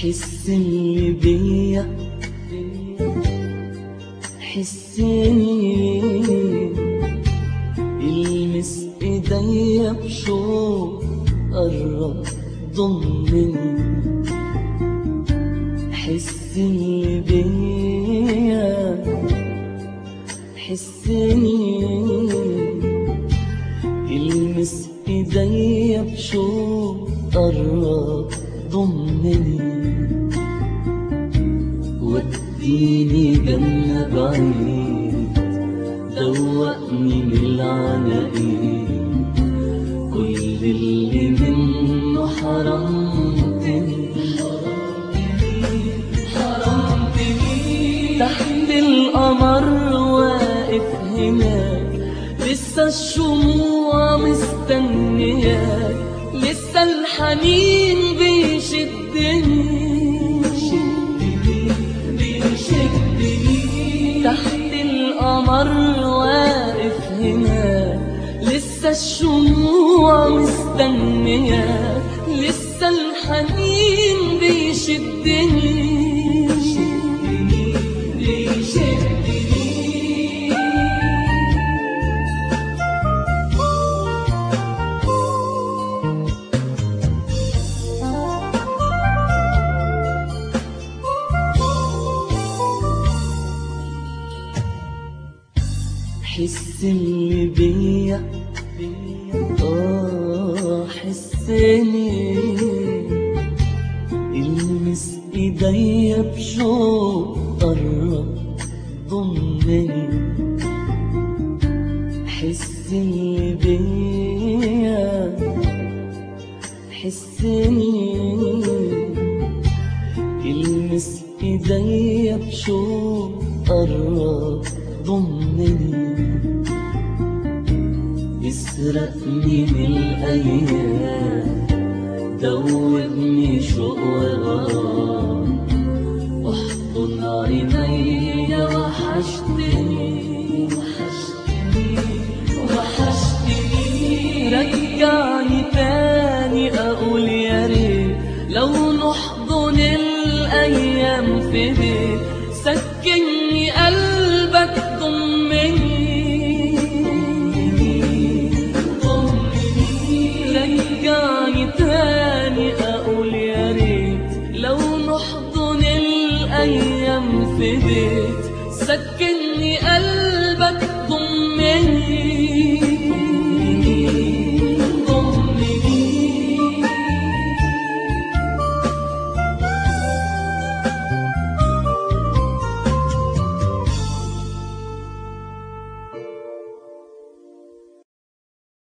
حسني بيا حسني المس ايديا بشوق قرب ضمني حسني بيا حسني المس ايديا بشوق قرب ضمني وديني جنة بعيد دوقني من العناقيد كل اللي منه حرمتني حرمتني تحت القمر واقف هناك لسه الشموع مستنياك لسه الحنين بيشدني بيشدني تحت القمر واقف هناك لسه الشموع مستنياك لسه الحنين بيشدني بيشدني حسني بيا اه حسني المس ايديا بشوق قرب ضمني حسني بيا حسني المس ايديا بشوق قرب ضمني اسرقني من الايام دوبني شوق وغرام احضن عيني وحشتني وحشتني وحشتني رجعني تاني اقول يا ريت لو نحضن الايام في بيت سكني قلبك ضمني رجعني تاني اقول يا ريت لو نحضن الايام في بيت سكن